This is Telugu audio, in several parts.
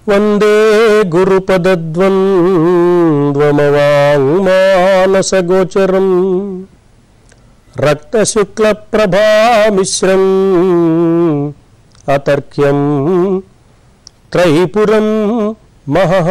వందే గురుపదద్వంద్వమవాంగ్మానసగోచరం రక్తశుక్లప్రభామిశ్రం అతర్క్యం త్రైపురం మహః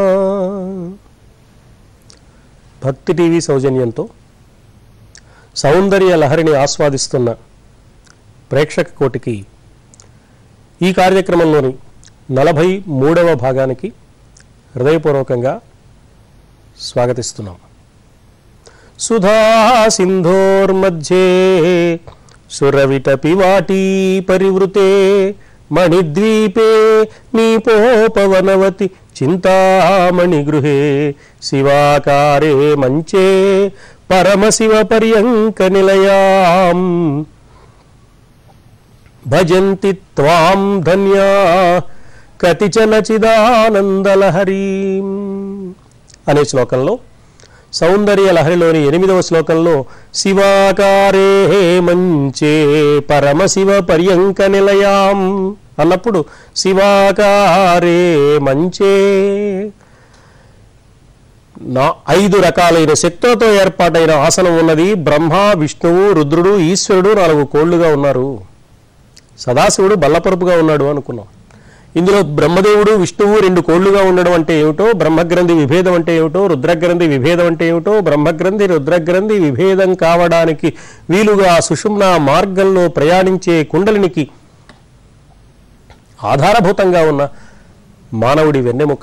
భక్తి టీవీ సౌజన్యంతో సౌందర్య లహరిని ఆస్వాదిస్తున్న ప్రేక్షక కోటికి ఈ కార్యక్రమంలోని నలభై మూడవ భాగానికి హృదయపూర్వకంగా స్వాగతిస్తున్నాం సుధా సింధోర్మధ్యే సురవిటపి వాటీ పరివృతే మణిద్వీపే నీపోపవనవతి చింతామణి గృహే శివాకారే మంచే పరమశివ పర్యంక నిలయాం భజంతి త్వాం ధన్యా కతిచన చిదానందలహరీం అనే శ్లోకంలో సౌందర్య లహరిలోని ఎనిమిదవ శ్లోకంలో శివాకారే మంచే పరమశివ పర్యంక నిలయాం అన్నప్పుడు శివాకారే మంచే నా ఐదు రకాలైన శక్తులతో ఏర్పాటైన ఆసనం ఉన్నది బ్రహ్మ విష్ణువు రుద్రుడు ఈశ్వరుడు నాలుగు కోళ్లుగా ఉన్నారు సదాశివుడు బల్లపరుపుగా ఉన్నాడు అనుకున్నాం ఇందులో బ్రహ్మదేవుడు విష్ణువు రెండు కోళ్లుగా ఉండడం అంటే ఏమిటో బ్రహ్మగ్రంథి విభేదం అంటే ఏమిటో రుద్రగ్రంథి విభేదం అంటే ఏమిటో బ్రహ్మగ్రంథి రుద్రగ్రంథి విభేదం కావడానికి వీలుగా సుషుమ్న మార్గంలో ప్రయాణించే కుండలినికి ఆధారభూతంగా ఉన్న మానవుడి వెన్నెముక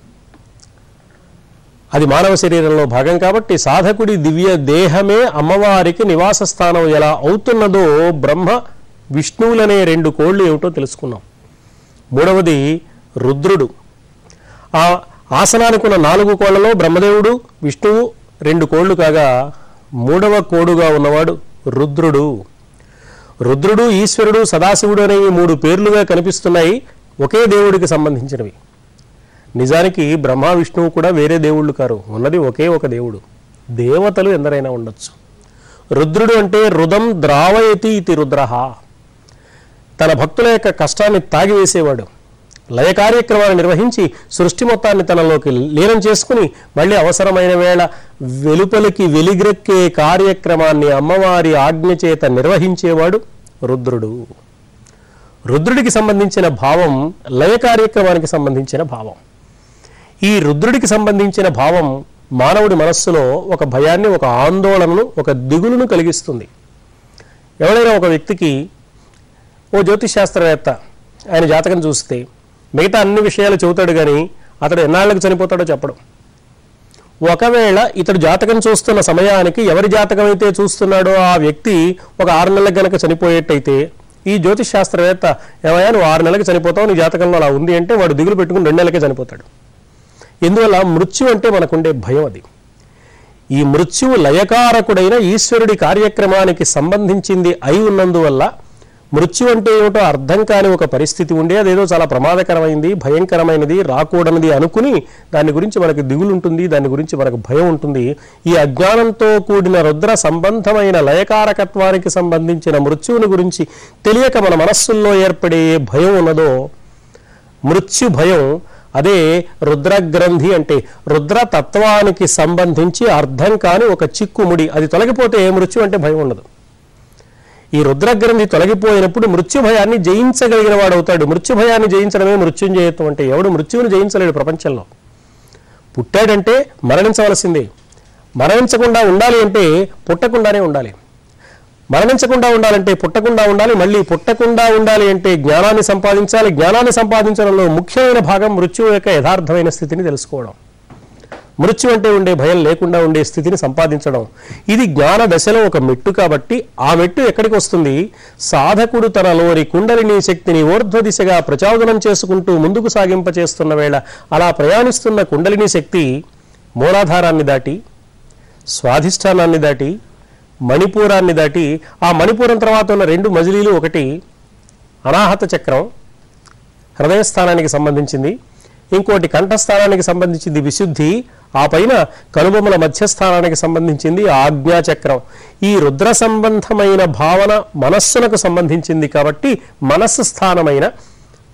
అది మానవ శరీరంలో భాగం కాబట్టి సాధకుడి దివ్య దేహమే అమ్మవారికి నివాస స్థానం ఎలా అవుతున్నదో బ్రహ్మ విష్ణువులనే రెండు కోళ్ళు ఏమిటో తెలుసుకున్నాం మూడవది రుద్రుడు ఆ ఆసనానికి ఉన్న నాలుగు కోళ్లలో బ్రహ్మదేవుడు విష్ణువు రెండు కోళ్లు కాగా మూడవ కోడుగా ఉన్నవాడు రుద్రుడు రుద్రుడు ఈశ్వరుడు సదాశివుడు అనేవి మూడు పేర్లుగా కనిపిస్తున్నాయి ఒకే దేవుడికి సంబంధించినవి నిజానికి బ్రహ్మ విష్ణువు కూడా వేరే దేవుళ్ళు కారు ఉన్నది ఒకే ఒక దేవుడు దేవతలు ఎందరైనా ఉండొచ్చు రుద్రుడు అంటే రుదం ద్రావయతి ఇది రుద్రహ తన భక్తుల యొక్క కష్టాన్ని తాగివేసేవాడు లయ కార్యక్రమాన్ని నిర్వహించి సృష్టి మొత్తాన్ని తనలోకి లీనం చేసుకుని మళ్ళీ అవసరమైన వేళ వెలుపలికి వెలిగ్రెక్కే కార్యక్రమాన్ని అమ్మవారి ఆజ్ఞ చేత నిర్వహించేవాడు రుద్రుడు రుద్రుడికి సంబంధించిన భావం లయ కార్యక్రమానికి సంబంధించిన భావం ఈ రుద్రుడికి సంబంధించిన భావం మానవుడి మనస్సులో ఒక భయాన్ని ఒక ఆందోళనను ఒక దిగులును కలిగిస్తుంది ఎవరైనా ఒక వ్యక్తికి ఓ జ్యోతిష్ శాస్త్రవేత్త ఆయన జాతకం చూస్తే మిగతా అన్ని విషయాలు చెబుతాడు కానీ అతడు ఎన్నాళ్ళకి చనిపోతాడో చెప్పడం ఒకవేళ ఇతడు జాతకం చూస్తున్న సమయానికి ఎవరి జాతకం అయితే చూస్తున్నాడో ఆ వ్యక్తి ఒక ఆరు నెలలకు గనక చనిపోయేట్టయితే ఈ జ్యోతిష్ శాస్త్రవేత్త ఏమయ్యా నువ్వు ఆరు నెలలకు చనిపోతావు నీ జాతకంలో అలా ఉంది అంటే వాడు దిగులు పెట్టుకుని రెండు నెలలకే చనిపోతాడు ఎందువల్ల మృత్యు అంటే మనకుండే భయం అది ఈ మృత్యువు లయకారకుడైన ఈశ్వరుడి కార్యక్రమానికి సంబంధించింది అయి ఉన్నందువల్ల మృత్యు అంటే ఏమిటో అర్థం కాని ఒక పరిస్థితి ఉండే అదేదో చాలా ప్రమాదకరమైంది భయంకరమైనది రాకూడనిది అనుకుని దాని గురించి మనకు దిగులు ఉంటుంది దాని గురించి మనకు భయం ఉంటుంది ఈ అజ్ఞానంతో కూడిన రుద్ర సంబంధమైన లయకారకత్వానికి సంబంధించిన మృత్యువుని గురించి తెలియక మన మనస్సుల్లో ఏర్పడే ఏ భయం ఉన్నదో మృత్యు భయం అదే రుద్రగ్రంథి అంటే రుద్ర తత్వానికి సంబంధించి అర్థం కాని ఒక చిక్కుముడి అది తొలగిపోతే మృత్యు అంటే భయం ఉండదు ఈ రుద్రగ్రంథి తొలగిపోయినప్పుడు మృత్యు భయాన్ని జయించగలిగిన వాడు అవుతాడు మృత్యు భయాన్ని జయించడమే మృత్యుంజయత్వం అంటే ఎవడు మృత్యువుని జయించలేడు ప్రపంచంలో పుట్టాడంటే మరణించవలసిందే మరణించకుండా ఉండాలి అంటే పుట్టకుండానే ఉండాలి మరణించకుండా ఉండాలంటే పుట్టకుండా ఉండాలి మళ్ళీ పుట్టకుండా ఉండాలి అంటే జ్ఞానాన్ని సంపాదించాలి జ్ఞానాన్ని సంపాదించడంలో ముఖ్యమైన భాగం మృత్యువు యొక్క యథార్థమైన స్థితిని తెలుసుకోవడం మృత్యు అంటే ఉండే భయం లేకుండా ఉండే స్థితిని సంపాదించడం ఇది జ్ఞాన దశలో ఒక మెట్టు కాబట్టి ఆ మెట్టు ఎక్కడికి వస్తుంది సాధకుడు తనలోని కుండలిని శక్తిని ఊర్ధ్వ దిశగా ప్రచోదనం చేసుకుంటూ ముందుకు సాగింపచేస్తున్న వేళ అలా ప్రయాణిస్తున్న కుండలిని శక్తి మూలాధారాన్ని దాటి స్వాధిష్టానాన్ని దాటి మణిపూరాన్ని దాటి ఆ మణిపూరం తర్వాత ఉన్న రెండు మజిలీలు ఒకటి అనాహత చక్రం హృదయస్థానానికి సంబంధించింది ఇంకోటి కంఠస్థానానికి సంబంధించింది విశుద్ధి ఆ పైన కనుబొమ్మల మధ్యస్థానానికి సంబంధించింది ఆజ్ఞాచక్రం ఈ రుద్ర సంబంధమైన భావన మనస్సునకు సంబంధించింది కాబట్టి మనస్సు స్థానమైన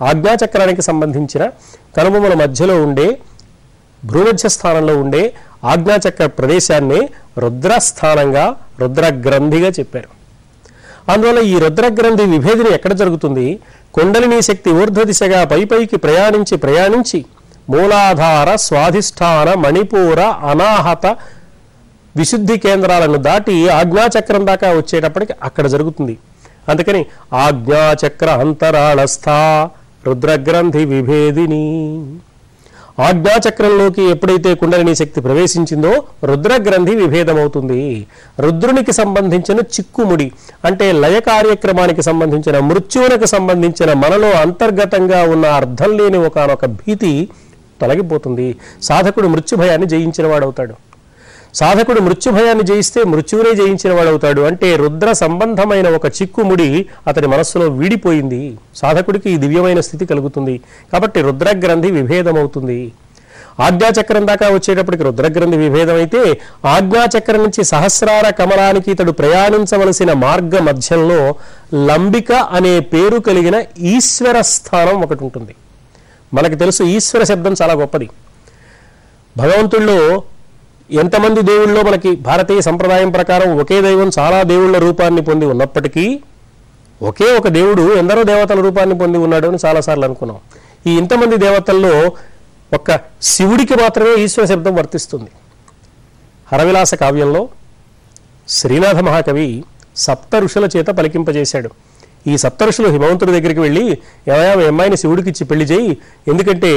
ఆజ్ఞాచక్రానికి సంబంధించిన కనుబొమ్మల మధ్యలో ఉండే భ్రూమధ్య స్థానంలో ఉండే ఆజ్ఞాచక్ర ప్రదేశాన్ని రుద్రస్థానంగా రుద్రగ్రంథిగా చెప్పారు అందువల్ల ఈ రుద్రగ్రంథి విభేదిని ఎక్కడ జరుగుతుంది కుండలిని శక్తి ఊర్ధ్వ దిశగా పైపైకి ప్రయాణించి ప్రయాణించి మూలాధార స్వాధిష్టాన మణిపూర అనాహత విశుద్ధి కేంద్రాలను దాటి ఆజ్ఞాచక్రం దాకా వచ్చేటప్పటికి అక్కడ జరుగుతుంది అందుకని ఆజ్ఞాచక్ర అంతరాళస్థ రుద్రగ్రంథి విభేదిని ఆజ్ఞాచక్రంలోకి ఎప్పుడైతే కుండలిని శక్తి ప్రవేశించిందో రుద్రగ్రంథి విభేదమవుతుంది రుద్రునికి సంబంధించిన చిక్కుముడి అంటే లయ కార్యక్రమానికి సంబంధించిన మృత్యువునకు సంబంధించిన మనలో అంతర్గతంగా ఉన్న అర్థం లేని ఒకనొక భీతి తొలగిపోతుంది సాధకుడు మృత్యు భయాన్ని జయించిన వాడవుతాడు సాధకుడు మృత్యు భయాన్ని జయిస్తే మృత్యువునే జయించిన వాడవుతాడు అంటే రుద్ర సంబంధమైన ఒక చిక్కుముడి అతని మనస్సులో వీడిపోయింది సాధకుడికి ఈ దివ్యమైన స్థితి కలుగుతుంది కాబట్టి రుద్రగ్రంథి విభేదమవుతుంది ఆజ్ఞాచక్రం దాకా వచ్చేటప్పటికి రుద్రగ్రంథి విభేదం అయితే ఆజ్ఞాచక్రం నుంచి సహస్రార కమలానికి ఇతడు ప్రయాణించవలసిన మార్గ మధ్యంలో లంబిక అనే పేరు కలిగిన ఈశ్వర స్థానం ఒకటి ఉంటుంది మనకు తెలుసు ఈశ్వర శబ్దం చాలా గొప్పది భగవంతుల్లో ఎంతమంది దేవుళ్ళో మనకి భారతీయ సంప్రదాయం ప్రకారం ఒకే దైవం చాలా దేవుళ్ళ రూపాన్ని పొంది ఉన్నప్పటికీ ఒకే ఒక దేవుడు ఎందరో దేవతల రూపాన్ని పొంది ఉన్నాడు అని చాలాసార్లు అనుకున్నాం ఈ ఇంతమంది దేవతల్లో ఒక్క శివుడికి మాత్రమే ఈశ్వర శబ్దం వర్తిస్తుంది హరవిలాస కావ్యంలో శ్రీనాథ మహాకవి సప్త ఋషుల చేత పలికింపజేశాడు ఈ సప్త ఋషులు హిమవంతుడి దగ్గరికి వెళ్ళి ఏమయ్యా మీ అమ్మాయిని శివుడికి ఇచ్చి పెళ్లి చేయి ఎందుకంటే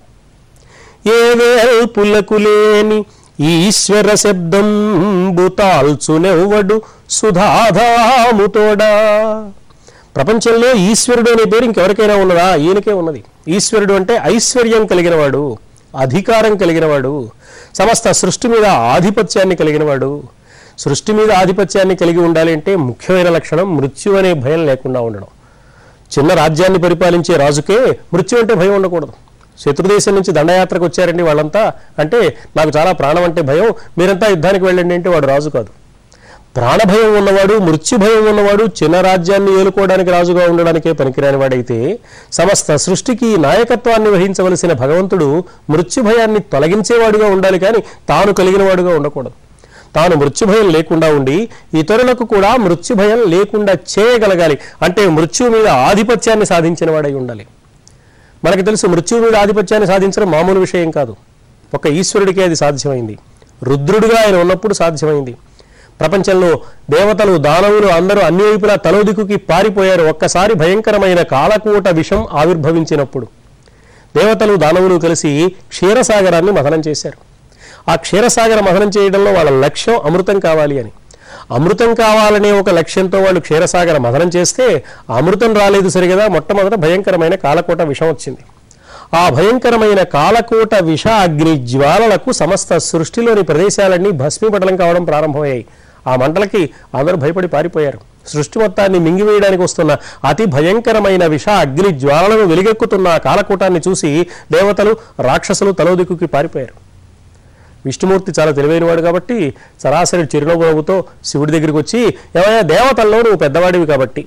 ఏ వేల్పులకు లేని ఈశ్వర శబ్దం బుతాల్చునెవ్వడు సుధాధాముతోడా ప్రపంచంలో ఈశ్వరుడు అనే పేరు ఇంకెవరికైనా ఉన్నదా ఈయనకే ఉన్నది ఈశ్వరుడు అంటే ఐశ్వర్యం కలిగినవాడు అధికారం కలిగినవాడు సమస్త సృష్టి మీద ఆధిపత్యాన్ని కలిగినవాడు సృష్టి మీద ఆధిపత్యాన్ని కలిగి ఉండాలి అంటే ముఖ్యమైన లక్షణం మృత్యు అనే భయం లేకుండా ఉండడం చిన్న రాజ్యాన్ని పరిపాలించే రాజుకే మృత్యు అంటే భయం ఉండకూడదు శత్రుదేశం నుంచి దండయాత్రకు వచ్చారండి వాళ్ళంతా అంటే నాకు చాలా ప్రాణం అంటే భయం మీరంతా యుద్ధానికి వెళ్ళండి అంటే వాడు రాజు కాదు ప్రాణభయం ఉన్నవాడు మృత్యు భయం ఉన్నవాడు చిన్న రాజ్యాన్ని ఏలుకోవడానికి రాజుగా ఉండడానికే పనికిరాని వాడైతే సమస్త సృష్టికి నాయకత్వాన్ని వహించవలసిన భగవంతుడు మృత్యు భయాన్ని తొలగించేవాడుగా ఉండాలి కానీ తాను కలిగిన వాడుగా ఉండకూడదు తాను మృత్యుభయం లేకుండా ఉండి ఇతరులకు కూడా మృత్యుభయం లేకుండా చేయగలగాలి అంటే మృత్యువు మీద ఆధిపత్యాన్ని సాధించిన వాడై ఉండాలి మనకు తెలుసు మృత్యువు మీద ఆధిపత్యాన్ని సాధించడం మామూలు విషయం కాదు ఒక ఈశ్వరుడికే అది సాధ్యమైంది రుద్రుడిగా ఆయన ఉన్నప్పుడు సాధ్యమైంది ప్రపంచంలో దేవతలు దానవులు అందరూ అన్ని వైపులా తలో దిక్కుకి పారిపోయారు ఒక్కసారి భయంకరమైన కాలకూట విషం ఆవిర్భవించినప్పుడు దేవతలు దానవులు కలిసి క్షీరసాగరాన్ని మథనం చేశారు ఆ క్షీరసాగర మథనం చేయడంలో వాళ్ళ లక్ష్యం అమృతం కావాలి అని అమృతం కావాలనే ఒక లక్ష్యంతో వాళ్ళు క్షీరసాగర మథనం చేస్తే అమృతం రాలేదు సరిగదా మొట్టమొదట భయంకరమైన కాలకోట విషం వచ్చింది ఆ భయంకరమైన కాలకోట విష అగ్ని జ్వాలలకు సమస్త సృష్టిలోని ప్రదేశాలన్నీ భస్మీపటలం కావడం ప్రారంభమయ్యాయి ఆ మంటలకి అందరూ భయపడి పారిపోయారు సృష్టి మొత్తాన్ని మింగివేయడానికి వస్తున్న అతి భయంకరమైన విష అగ్ని జ్వాలలను వెలుగెక్కుతున్న ఆ కాలకూటాన్ని చూసి దేవతలు రాక్షసులు తలో దిక్కుకి పారిపోయారు విష్ణుమూర్తి చాలా తెలివైనవాడు కాబట్టి సరాసరి చిరునవ్వు నవ్వుతో శివుడి దగ్గరికి వచ్చి ఏమయ్యా దేవతల్లో నువ్వు పెద్దవాడివి కాబట్టి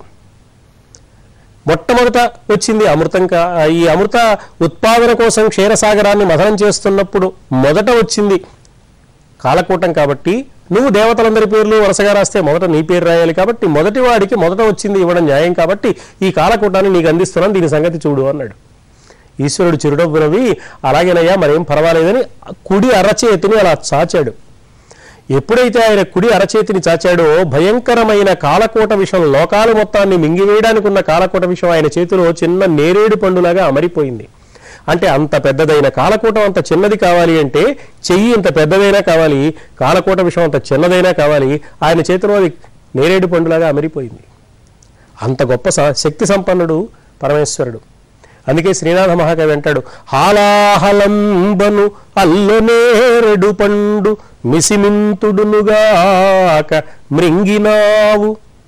మొట్టమొదట వచ్చింది అమృతం కా ఈ అమృత ఉత్పాదన కోసం క్షీరసాగరాన్ని మథనం చేస్తున్నప్పుడు మొదట వచ్చింది కాలకూటం కాబట్టి నువ్వు దేవతలందరి పేర్లు వరుసగా రాస్తే మొదట నీ పేరు రాయాలి కాబట్టి మొదటి వాడికి మొదట వచ్చింది ఇవ్వడం న్యాయం కాబట్టి ఈ కాలకూటాన్ని నీకు అందిస్తున్నాను దీని సంగతి చూడు అన్నాడు ఈశ్వరుడు చిరునవ్వు నవ్వి అలాగేనయ్యా మరేం పర్వాలేదని కుడి అరచేతిని అలా చాచాడు ఎప్పుడైతే ఆయన కుడి అరచేతిని చాచాడో భయంకరమైన కాలకోట విషం లోకాలు మొత్తాన్ని మింగివేయడానికి ఉన్న కాలకోట విషం ఆయన చేతిలో చిన్న నేరేడు పండులాగా అమరిపోయింది అంటే అంత పెద్దదైన కాలకూటం అంత చిన్నది కావాలి అంటే చెయ్యి ఇంత పెద్దదైనా కావాలి కాలకూట విషం అంత చిన్నదైనా కావాలి ఆయన చేతిలో అది నేరేడు పండులాగా అమరిపోయింది అంత గొప్ప స- శక్తి సంపన్నుడు పరమేశ్వరుడు అందుకే శ్రీనాథ మహాకవి అంటాడు హాలాహలంబను అల్లనేరెడు పండు మిసిమింతుడునుగాక మృంగినావు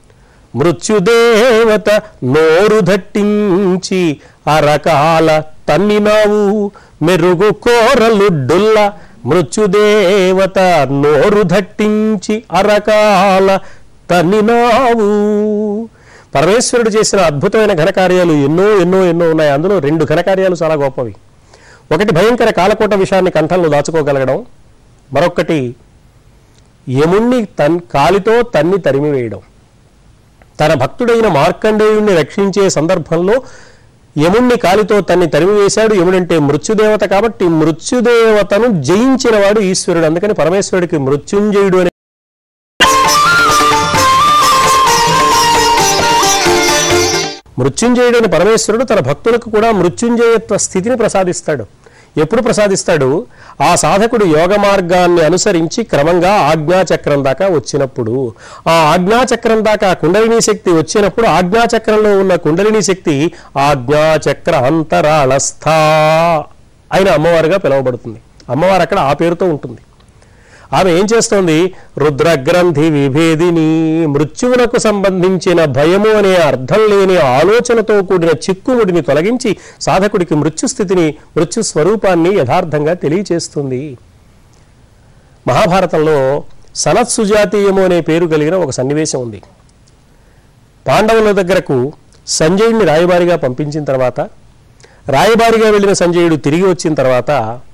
మృత్యుదేవత నోరు దట్టించి అరకాల తన్నినావు మెరుగు కోరలుడ్డుల్ల మృత్యుదేవత నోరు దట్టించి అరకాల తన్నినావు పరమేశ్వరుడు చేసిన అద్భుతమైన ఘనకార్యాలు ఎన్నో ఎన్నో ఎన్నో ఉన్నాయి అందులో రెండు ఘనకార్యాలు చాలా గొప్పవి ఒకటి భయంకర కాలకోట విషయాన్ని కంఠంలో దాచుకోగలగడం మరొకటి యముణ్ణి తన్ కాలితో తన్ని తరిమివేయడం తన భక్తుడైన మార్కండేయుణ్ణి రక్షించే సందర్భంలో యముణ్ణి కాలితో తన్ని తరిమివేశాడు యముడంటే మృత్యుదేవత కాబట్టి మృత్యుదేవతను జయించినవాడు ఈశ్వరుడు అందుకని పరమేశ్వరుడికి మృత్యుంజయుడు అనే మృత్యుంజయుడైన పరమేశ్వరుడు తన భక్తులకు కూడా మృత్యుంజయత్వ స్థితిని ప్రసాదిస్తాడు ఎప్పుడు ప్రసాదిస్తాడు ఆ సాధకుడు యోగ మార్గాన్ని అనుసరించి క్రమంగా ఆజ్ఞాచక్రం దాకా వచ్చినప్పుడు ఆ ఆజ్ఞాచక్రం దాకా కుండలిని శక్తి వచ్చినప్పుడు ఆజ్ఞాచక్రంలో ఉన్న కుండలిని శక్తి ఆజ్ఞాచక్ర అంతరాళస్థ అయిన అమ్మవారుగా పిలువబడుతుంది అమ్మవారు అక్కడ ఆ పేరుతో ఉంటుంది ఆమె ఏం చేస్తోంది రుద్రగ్రంథి విభేదిని మృత్యువునకు సంబంధించిన భయము అనే అర్థం లేని ఆలోచనతో కూడిన చిక్కుముడిని తొలగించి సాధకుడికి మృత్యు స్థితిని మృత్యు స్వరూపాన్ని యథార్థంగా తెలియచేస్తుంది మహాభారతంలో సనత్సుజాతీయము అనే పేరు కలిగిన ఒక సన్నివేశం ఉంది పాండవుల దగ్గరకు సంజయుడిని రాయబారిగా పంపించిన తర్వాత రాయబారిగా వెళ్ళిన సంజయుడు తిరిగి వచ్చిన తర్వాత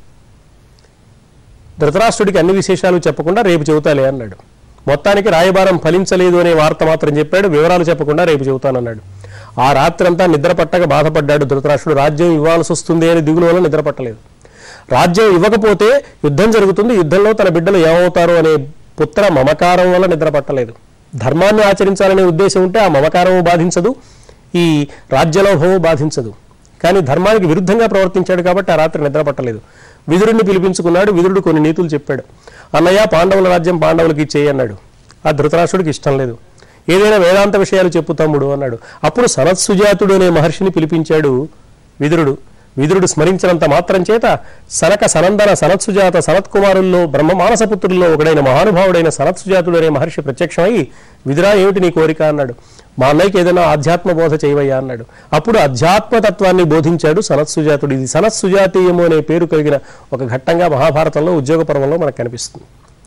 ధృతరాష్ట్రుడికి అన్ని విశేషాలు చెప్పకుండా రేపు చెబుతాలే అన్నాడు మొత్తానికి రాయబారం ఫలించలేదు అనే వార్త మాత్రం చెప్పాడు వివరాలు చెప్పకుండా రేపు చెబుతానన్నాడు ఆ రాత్రంతా నిద్ర పట్టక బాధపడ్డాడు ధృతరాష్ట్రుడు రాజ్యం ఇవ్వాల్సి వస్తుంది అని దిగులు వల్ల నిద్ర పట్టలేదు రాజ్యం ఇవ్వకపోతే యుద్ధం జరుగుతుంది యుద్ధంలో తన బిడ్డలు ఏమవుతారు అనే పుత్ర మమకారం వల్ల నిద్ర పట్టలేదు ధర్మాన్ని ఆచరించాలనే ఉద్దేశం ఉంటే ఆ మమకారము బాధించదు ఈ రాజ్యలోభము బాధించదు కానీ ధర్మానికి విరుద్ధంగా ప్రవర్తించాడు కాబట్టి ఆ రాత్రి నిద్ర పట్టలేదు విదురుణ్ణి పిలిపించుకున్నాడు విదురుడు కొన్ని నీతులు చెప్పాడు అన్నయ్య పాండవుల రాజ్యం పాండవులకి ఇచ్చేయి అన్నాడు ఆ ధృతరాష్ట్రుడికి ఇష్టం లేదు ఏదైనా వేదాంత విషయాలు చెప్పు తమ్ముడు అన్నాడు అప్పుడు సనత్సుజాతుడు అనే మహర్షిని పిలిపించాడు విదురుడు విదురుడు స్మరించినంత మాత్రం చేత సనక సనందన సనత్సుజాత సనత్కుమారుల్లో బ్రహ్మ మానసపుత్రుల్లో ఒకడైన మహానుభావుడైన సనత్సుజాతుడు అనే మహర్షి ప్రత్యక్షమై విదురా ఏమిటి నీ కోరిక అన్నాడు మా అన్నయ్యకి ఏదైనా ఆధ్యాత్మ బోధ చేయవయ్యా అన్నాడు అప్పుడు అధ్యాత్మతత్వాన్ని బోధించాడు సనత్సుజాతుడు ఇది సనత్సుజాతీయము అనే పేరు కలిగిన ఒక ఘట్టంగా మహాభారతంలో ఉద్యోగ పర్వంలో మనకు కనిపిస్తుంది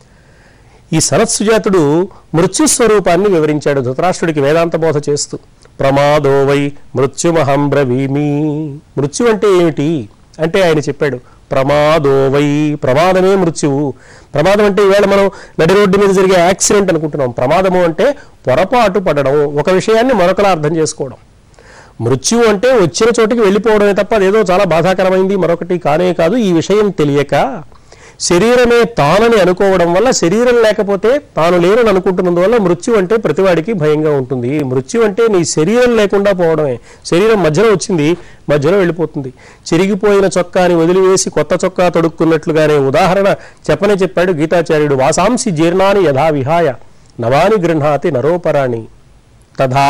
ఈ సనత్సుజాతుడు మృత్యు స్వరూపాన్ని వివరించాడు ధృతరాష్ట్రుడికి వేదాంత బోధ చేస్తూ ప్రమాదో వై మృత్యుమహం బ్రవీమి మృత్యు అంటే ఏమిటి అంటే ఆయన చెప్పాడు ప్రమాదో వై ప్రమాదమే మృత్యువు ప్రమాదం అంటే ఈవేళ మనం నడి రోడ్డు మీద జరిగే యాక్సిడెంట్ అనుకుంటున్నాం ప్రమాదము అంటే పొరపాటు పడడం ఒక విషయాన్ని మరొకలా అర్థం చేసుకోవడం మృత్యువు అంటే వచ్చిన చోటికి వెళ్ళిపోవడమే తప్ప అదేదో చాలా బాధాకరమైంది మరొకటి కానే కాదు ఈ విషయం తెలియక శరీరమే తానని అనుకోవడం వల్ల శరీరం లేకపోతే తాను లేనని అనుకుంటున్నందువల్ల మృత్యు అంటే ప్రతివాడికి భయంగా ఉంటుంది మృత్యు అంటే నీ శరీరం లేకుండా పోవడమే శరీరం మధ్యలో వచ్చింది మధ్యలో వెళ్ళిపోతుంది చిరిగిపోయిన చొక్కాని వదిలివేసి కొత్త చొక్కా తొడుక్కున్నట్లుగానే ఉదాహరణ చెప్పనే చెప్పాడు గీతాచార్యుడు వాసాంసి జీర్ణాని యథా విహాయ నవాని గృహాతి నరోపరాణి తథా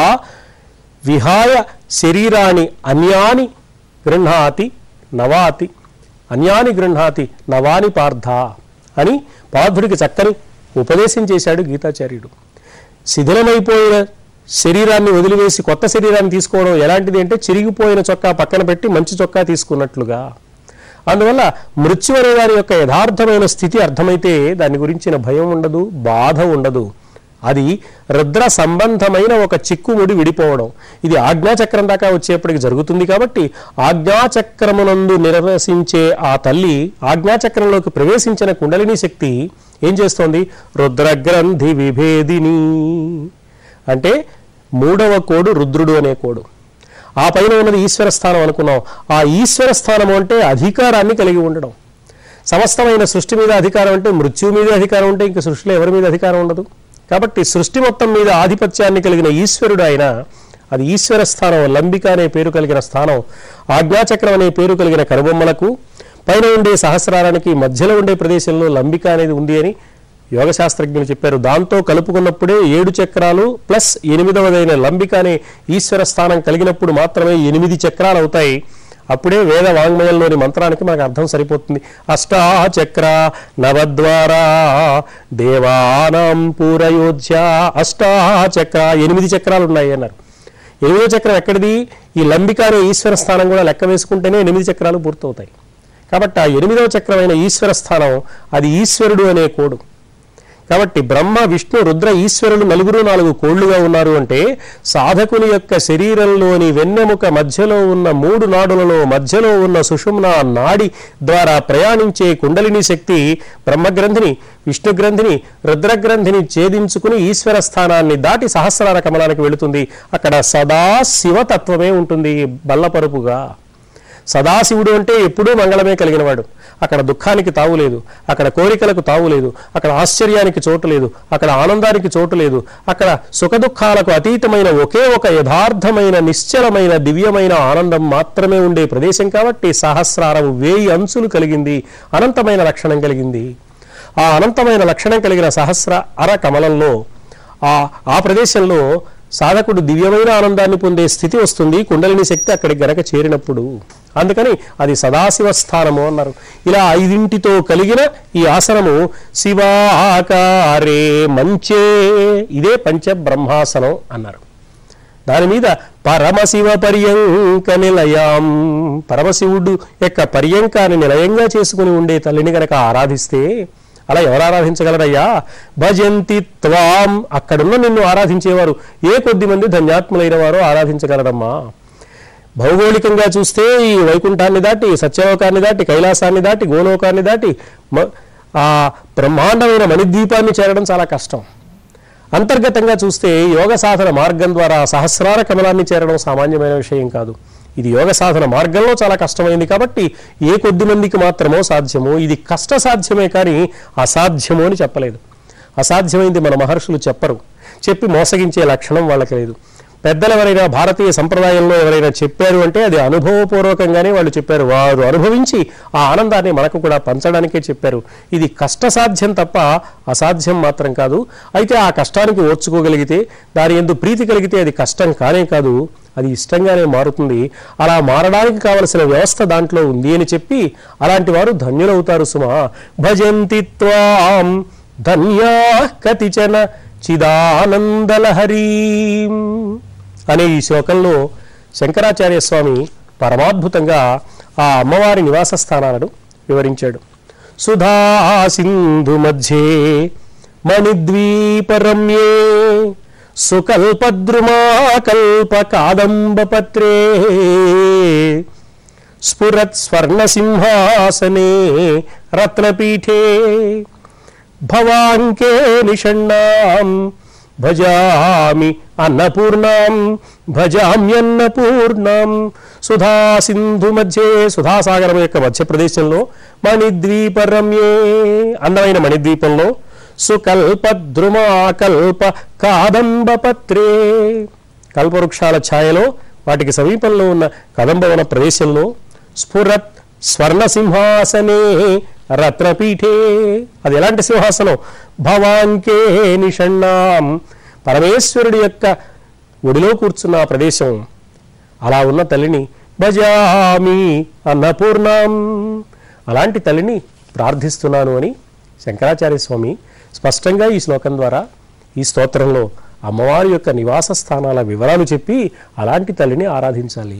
విహాయ శరీరాన్ని అన్యాని గృహాతి నవాతి అన్యాని గృహాతి నవాని పార్థ అని పార్థుడికి చక్కని ఉపదేశం చేశాడు గీతాచార్యుడు శిథిలమైపోయిన శరీరాన్ని వదిలివేసి కొత్త శరీరాన్ని తీసుకోవడం ఎలాంటిది అంటే చిరిగిపోయిన చొక్కా పక్కన పెట్టి మంచి చొక్కా తీసుకున్నట్లుగా అందువల్ల మృత్యు అనే దాని యొక్క యథార్థమైన స్థితి అర్థమైతే దాని గురించిన భయం ఉండదు బాధ ఉండదు అది రుద్ర సంబంధమైన ఒక చిక్కుముడి విడిపోవడం ఇది ఆజ్ఞాచక్రం దాకా వచ్చేప్పటికి జరుగుతుంది కాబట్టి ఆజ్ఞాచక్రమునందు నిరవసించే ఆ తల్లి ఆజ్ఞాచక్రంలోకి ప్రవేశించిన కుండలిని శక్తి ఏం చేస్తోంది రుద్రగ్రంథి విభేదిని అంటే మూడవ కోడు రుద్రుడు అనే కోడు ఆ పైన ఉన్నది ఈశ్వర స్థానం అనుకున్నాం ఆ ఈశ్వర స్థానం అంటే అధికారాన్ని కలిగి ఉండడం సమస్తమైన సృష్టి మీద అధికారం అంటే మృత్యువు మీద అధికారం ఉంటే ఇంక సృష్టిలో ఎవరి మీద అధికారం ఉండదు కాబట్టి సృష్టి మొత్తం మీద ఆధిపత్యాన్ని కలిగిన ఈశ్వరుడు ఆయన అది ఈశ్వర స్థానం లంబిక అనే పేరు కలిగిన స్థానం ఆజ్ఞాచక్రం అనే పేరు కలిగిన కనుబొమ్మలకు పైన ఉండే సహస్రారానికి మధ్యలో ఉండే ప్రదేశంలో లంబిక అనేది ఉంది అని యోగ శాస్త్రజ్ఞులు చెప్పారు దాంతో కలుపుకున్నప్పుడే ఏడు చక్రాలు ప్లస్ ఎనిమిదవదైన లంబిక అనే ఈశ్వర స్థానం కలిగినప్పుడు మాత్రమే ఎనిమిది చక్రాలు అవుతాయి అప్పుడే వేద వాంగ్మయంలోని మంత్రానికి మనకు అర్థం సరిపోతుంది అష్టాచక్ర నవద్వారా దేవానాం పూరయోధ్య అష్టాచక్ర ఎనిమిది చక్రాలు ఉన్నాయి అన్నారు ఎనిమిదో చక్రం ఎక్కడిది ఈ లంబిక అనే ఈశ్వర స్థానం కూడా లెక్క వేసుకుంటేనే ఎనిమిది చక్రాలు పూర్తవుతాయి కాబట్టి ఆ ఎనిమిదవ చక్రమైన ఈశ్వర స్థానం అది ఈశ్వరుడు అనే కోడు కాబట్టి బ్రహ్మ విష్ణు రుద్ర ఈశ్వరులు నలుగురు నాలుగు కోళ్లుగా ఉన్నారు అంటే సాధకుని యొక్క శరీరంలోని వెన్నెముక మధ్యలో ఉన్న మూడు నాడులలో మధ్యలో ఉన్న సుషుమ్న నాడి ద్వారా ప్రయాణించే కుండలిని శక్తి బ్రహ్మగ్రంథిని విష్ణు గ్రంథిని రుద్రగ్రంథిని ఛేదించుకుని ఈశ్వర స్థానాన్ని దాటి సహస్రార కమలానికి వెళుతుంది అక్కడ సదా శివతత్వమే ఉంటుంది బల్లపరుపుగా సదాశివుడు అంటే ఎప్పుడూ మంగళమే కలిగినవాడు అక్కడ దుఃఖానికి తావు లేదు అక్కడ కోరికలకు తావు లేదు అక్కడ ఆశ్చర్యానికి చోటు లేదు అక్కడ ఆనందానికి చోటు లేదు అక్కడ సుఖదుఖాలకు అతీతమైన ఒకే ఒక యథార్థమైన నిశ్చలమైన దివ్యమైన ఆనందం మాత్రమే ఉండే ప్రదేశం కాబట్టి సహస్రారము వేయి అంచులు కలిగింది అనంతమైన లక్షణం కలిగింది ఆ అనంతమైన లక్షణం కలిగిన సహస్ర అర కమలంలో ఆ ఆ ప్రదేశంలో సాధకుడు దివ్యమైన ఆనందాన్ని పొందే స్థితి వస్తుంది కుండలిని శక్తి అక్కడికి గనక చేరినప్పుడు అందుకని అది సదాశివ స్థానము అన్నారు ఇలా ఐదింటితో కలిగిన ఈ ఆసనము శివాకారే మంచే ఇదే పంచ బ్రహ్మాసనం అన్నారు దాని మీద పరమశివ పర్యంక నిలయం పరమశివుడు యొక్క పర్యంకాన్ని నిలయంగా చేసుకుని ఉండే తల్లిని గనక ఆరాధిస్తే అలా ఎవరు ఆరాధించగలరయ్యా భజంతి త్వాం అక్కడున్న నిన్ను ఆరాధించేవారు ఏ కొద్ది మంది ధన్యాత్ములైన వారో ఆరాధించగలరమ్మా భౌగోళికంగా చూస్తే ఈ వైకుంఠాన్ని దాటి సత్యలోకాన్ని దాటి కైలాసాన్ని దాటి గోలోకాన్ని దాటి మ- ఆ బ్రహ్మాండమైన మణిద్వీపాన్ని చేరడం చాలా కష్టం అంతర్గతంగా చూస్తే యోగ సాధన మార్గం ద్వారా సహస్రార కమలాన్ని చేరడం సామాన్యమైన విషయం కాదు ఇది యోగ సాధన మార్గంలో చాలా కష్టమైంది కాబట్టి ఏ కొద్ది మందికి మాత్రమో సాధ్యము ఇది కష్ట సాధ్యమే కానీ అసాధ్యము అని చెప్పలేదు అసాధ్యమైంది మన మహర్షులు చెప్పరు చెప్పి మోసగించే లక్షణం వాళ్ళకి లేదు పెద్దలు ఎవరైనా భారతీయ సంప్రదాయంలో ఎవరైనా చెప్పారు అంటే అది అనుభవపూర్వకంగానే వాళ్ళు చెప్పారు వారు అనుభవించి ఆ ఆనందాన్ని మనకు కూడా పంచడానికే చెప్పారు ఇది కష్టసాధ్యం తప్ప అసాధ్యం మాత్రం కాదు అయితే ఆ కష్టానికి ఓర్చుకోగలిగితే దాని ఎందు ప్రీతి కలిగితే అది కష్టం కానే కాదు అది ఇష్టంగానే మారుతుంది అలా మారడానికి కావలసిన వ్యవస్థ దాంట్లో ఉంది అని చెప్పి అలాంటి వారు ధన్యులవుతారు సుమా భజంతి త్వాం ధన్యా కతిచన చిదానందలహరీం అనే ఈ శ్లోకంలో శంకరాచార్య స్వామి పరమాద్భుతంగా ఆ అమ్మవారి నివాస స్థానాలను వివరించాడు సుధా సింధు మధ్యే మణిద్వీపరమ్యే సుకల్పద్రుమాకల్ప కాదంబపత్రే స్ఫురత్ స్వర్ణసింహాసనే రత్నపీఠే భవాంకే నిషణ్ణాం భజామి అన్నపూర్ణాం భజామ్యన్నపూర్ణాం సుధా సింధు మధ్యే సుధాసాగరం యొక్క మధ్య ప్రదేశంలో మణిద్వీపరమ్యే అందమైన మణిద్వీపంలో సుకల్ప ద్రుమాకల్ప కాదంబపత్రే కల్పవృక్షాల ఛాయలో వాటికి సమీపంలో ఉన్న కదంబవన ప్రదేశంలో స్ఫురత్ స్వర్ణ సింహాసనే రత్నపీఠే అది ఎలాంటి సింహాసనం భవాంకే నిషణ్ణాం పరమేశ్వరుడి యొక్క ఒడిలో కూర్చున్న ఆ ప్రదేశం అలా ఉన్న తల్లిని భజామి అన్నపూర్ణం అలాంటి తల్లిని ప్రార్థిస్తున్నాను అని శంకరాచార్య స్వామి స్పష్టంగా ఈ శ్లోకం ద్వారా ఈ స్తోత్రంలో అమ్మవారి యొక్క నివాస స్థానాల వివరాలు చెప్పి అలాంటి తల్లిని ఆరాధించాలి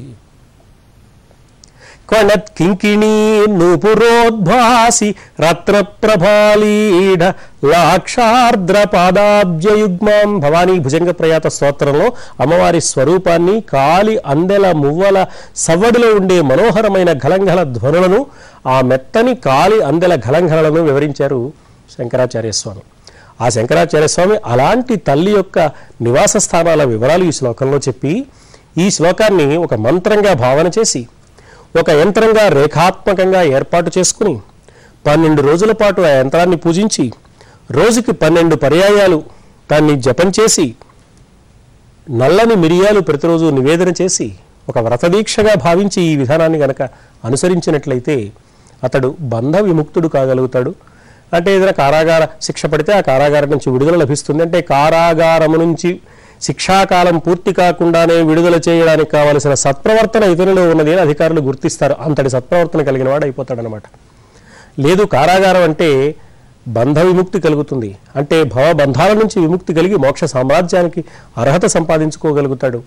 క్వణత్ కింకిణీ నూపురోద్భాసి రత్నప్రభాలీఢ లాక్షార్ద్ర పాదాబ్జయుగ్మాం భవానీ భుజంగ ప్రయాత స్తోత్రంలో అమ్మవారి స్వరూపాన్ని కాలి అందెల మువ్వల సవ్వడిలో ఉండే మనోహరమైన ఘలంఘల ధ్వనులను ఆ మెత్తని కాలి అందెల ఘలంఘలను వివరించారు శంకరాచార్య స్వామి ఆ శంకరాచార్య స్వామి అలాంటి తల్లి యొక్క నివాస స్థానాల వివరాలు ఈ శ్లోకంలో చెప్పి ఈ శ్లోకాన్ని ఒక మంత్రంగా భావన చేసి ఒక యంత్రంగా రేఖాత్మకంగా ఏర్పాటు చేసుకుని పన్నెండు రోజుల పాటు ఆ యంత్రాన్ని పూజించి రోజుకి పన్నెండు పర్యాయాలు దాన్ని జపం చేసి నల్లని మిరియాలు ప్రతిరోజు నివేదన చేసి ఒక వ్రతదీక్షగా భావించి ఈ విధానాన్ని గనక అనుసరించినట్లయితే అతడు బంధ విముక్తుడు కాగలుగుతాడు అంటే ఏదైనా కారాగార శిక్ష పడితే ఆ కారాగారం నుంచి విడుదల లభిస్తుంది అంటే కారాగారము నుంచి శిక్షాకాలం పూర్తి కాకుండానే విడుదల చేయడానికి కావలసిన సత్ప్రవర్తన ఇతరులో ఉన్నది అని అధికారులు గుర్తిస్తారు అంతటి సత్ప్రవర్తన కలిగిన వాడు అయిపోతాడనమాట లేదు కారాగారం అంటే బంధ విముక్తి కలుగుతుంది అంటే భవబంధాల నుంచి విముక్తి కలిగి మోక్ష సామ్రాజ్యానికి అర్హత సంపాదించుకోగలుగుతాడు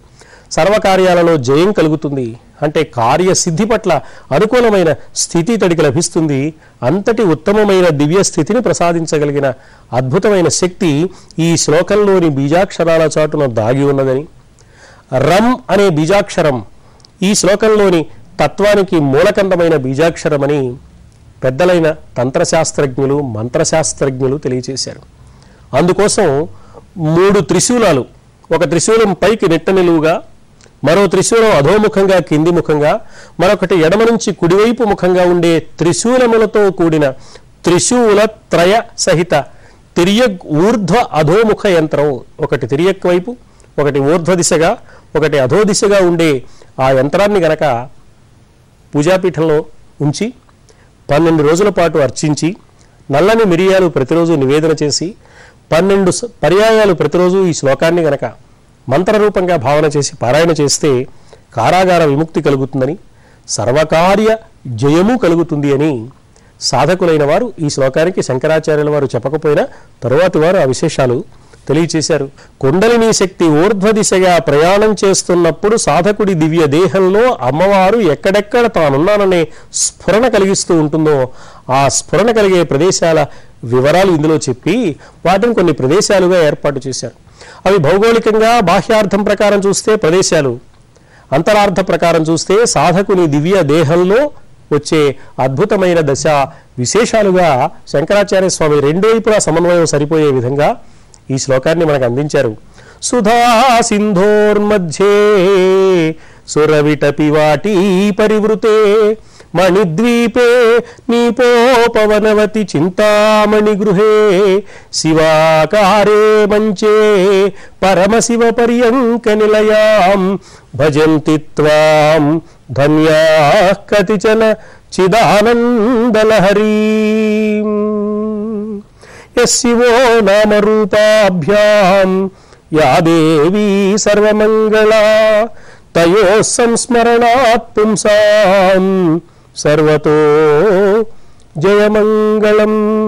సర్వకార్యాలలో జయం కలుగుతుంది అంటే కార్యసిద్ధి పట్ల అనుకూలమైన స్థితి తడికి లభిస్తుంది అంతటి ఉత్తమమైన దివ్య స్థితిని ప్రసాదించగలిగిన అద్భుతమైన శక్తి ఈ శ్లోకంలోని బీజాక్షరాల చాటున దాగి ఉన్నదని రం అనే బీజాక్షరం ఈ శ్లోకంలోని తత్వానికి మూలకండమైన బీజాక్షరమని పెద్దలైన తంత్రశాస్త్రజ్ఞులు మంత్రశాస్త్రజ్ఞులు తెలియచేశారు అందుకోసం మూడు త్రిశూలాలు ఒక త్రిశూలం పైకి నెట్ట నిలువుగా మరో త్రిశూలం అధోముఖంగా కింది ముఖంగా మరొకటి ఎడమ నుంచి కుడివైపు ముఖంగా ఉండే త్రిశూలములతో కూడిన త్రిశూల త్రయ సహిత తిరియగ్ ఊర్ధ్వ అధోముఖ యంత్రం ఒకటి తిరియక్ వైపు ఒకటి ఊర్ధ్వ దిశగా ఒకటి అధో దిశగా ఉండే ఆ యంత్రాన్ని గనక పూజాపీఠంలో ఉంచి పన్నెండు రోజుల పాటు అర్చించి నల్లని మిరియాలు ప్రతిరోజు నివేదన చేసి పన్నెండు స- పర్యాయాలు ప్రతిరోజు ఈ శ్లోకాన్ని గనక మంత్రరూపంగా భావన చేసి పారాయణ చేస్తే కారాగార విముక్తి కలుగుతుందని సర్వకార్య జయము కలుగుతుంది అని సాధకులైన వారు ఈ శ్లోకానికి శంకరాచార్యుల వారు చెప్పకపోయినా తరువాతి వారు ఆ విశేషాలు తెలియచేశారు కుండలిని శక్తి ఊర్ధ్వ దిశగా ప్రయాణం చేస్తున్నప్పుడు సాధకుడి దివ్య దేహంలో అమ్మవారు ఎక్కడెక్కడ తానున్నాననే స్ఫురణ కలిగిస్తూ ఉంటుందో ఆ స్ఫురణ కలిగే ప్రదేశాల వివరాలు ఇందులో చెప్పి వాటిని కొన్ని ప్రదేశాలుగా ఏర్పాటు చేశారు అవి భౌగోళికంగా బాహ్యార్థం ప్రకారం చూస్తే ప్రదేశాలు అంతరార్థ ప్రకారం చూస్తే సాధకుని దివ్య దేహంలో వచ్చే అద్భుతమైన దశ విశేషాలుగా శంకరాచార్య స్వామి రెండు వైపులా సమన్వయం సరిపోయే విధంగా ఈ శ్లోకాన్ని మనకు అందించారు సుధా సింధోర్మధ్యే సురవిటపి వాటీ పరివృతే మణిద్వీపే నీపోపవనవతి చింతామణి గృహే శివాకారే మంచే పరమశివ పర్యంక నిలయాం భజంతి త్వాం ధన్యా కతిచన చిదానందలహరీ యశివో నామరూపాభ్యాం యా దేవీ సర్వమంగళా తయో సంస్మరణాత్ పుంసాం సర్వతో జయమంగళం